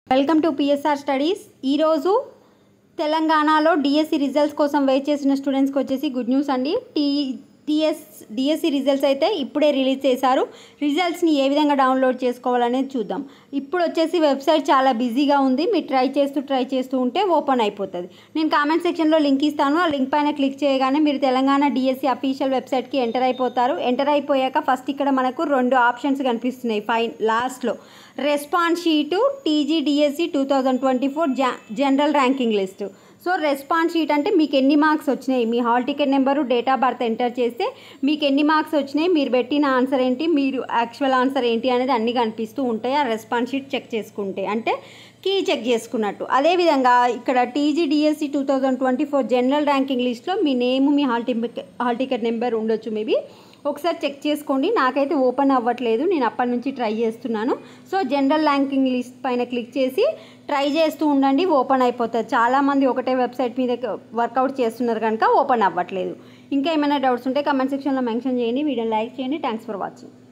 welcome to PSR studies ఈరోజు తెలంగాణలో DSC results కోసం వెయిట్ చేసిన స్టూడెంట్స్కి వచ్చేసి గుడ్ న్యూస్ అండి టీ టీఎస్ డిఎస్సి రిజల్ట్స్ అయితే ఇప్పుడే రిలీజ్ చేశారు రిజల్ట్స్ని ఏ విధంగా డౌన్లోడ్ చేసుకోవాలనేది చూద్దాం ఇప్పుడు వచ్చేసి వెబ్సైట్ చాలా బిజీగా ఉంది మీరు ట్రై చేస్తూ ట్రై చేస్తూ ఉంటే ఓపెన్ అయిపోతుంది నేను కామెంట్ సెక్షన్లో లింక్ ఇస్తాను ఆ లింక్ పైన క్లిక్ చేయగానే మీరు తెలంగాణ డిఎస్సి అఫీషియల్ వెబ్సైట్కి ఎంటర్ అయిపోతారు ఎంటర్ అయిపోయాక ఫస్ట్ ఇక్కడ మనకు రెండు ఆప్షన్స్ కనిపిస్తున్నాయి ఫైన్ లాస్ట్లో response sheet TGDSC two thousand twenty four general ranking list so response sheet అంటే మీకు ఎన్ని మార్క్స్ వచ్చినాయి మీ hall ticket number date of birth enter చేస్తే మీకు ఎన్ని మార్క్స్ వచ్చినాయి మీరు పెట్టిన ఆన్సర్ ఏంటి మీరు యాక్చువల్ ఆన్సర్ ఏంటి అనేది అన్నీ కనిపిస్తూ ఉంటాయి ఆ రెస్పాన్స్ షీట్ చెక్ చేసుకుంటే అంటే కీ చెక్ చేసుకున్నట్టు అదేవిధంగా ఇక్కడ TGDSC two thousand twenty four general ranking లిస్ట్లో మీ నేమ్ మీ hall ticket hall ticket number ఉండొచ్చు మేబీ ఒకసారి చెక్ చేసుకోండి నాకైతే ఓపెన్ అవ్వట్లేదు నేను అప్పటి నుంచి ట్రై చేస్తున్నాను సో జనరల్ ర్యాంకింగ్ లిస్ట్ పైన క్లిక్ చేసి ట్రై చేస్తూ ఉండండి ఓపెన్ అయిపోతుంది చాలామంది ఒకటే వెబ్సైట్ మీద వర్కౌట్ చేస్తున్నారు కనుక ఓపెన్ అవ్వట్లేదు ఇంకా ఏమైనా డౌట్స్ ఉంటే కమెంట్ సెక్షన్లో మెన్షన్ చేయండి వీడియోని లైక్ చేయండి థ్యాంక్స్ ఫర్ వాచింగ్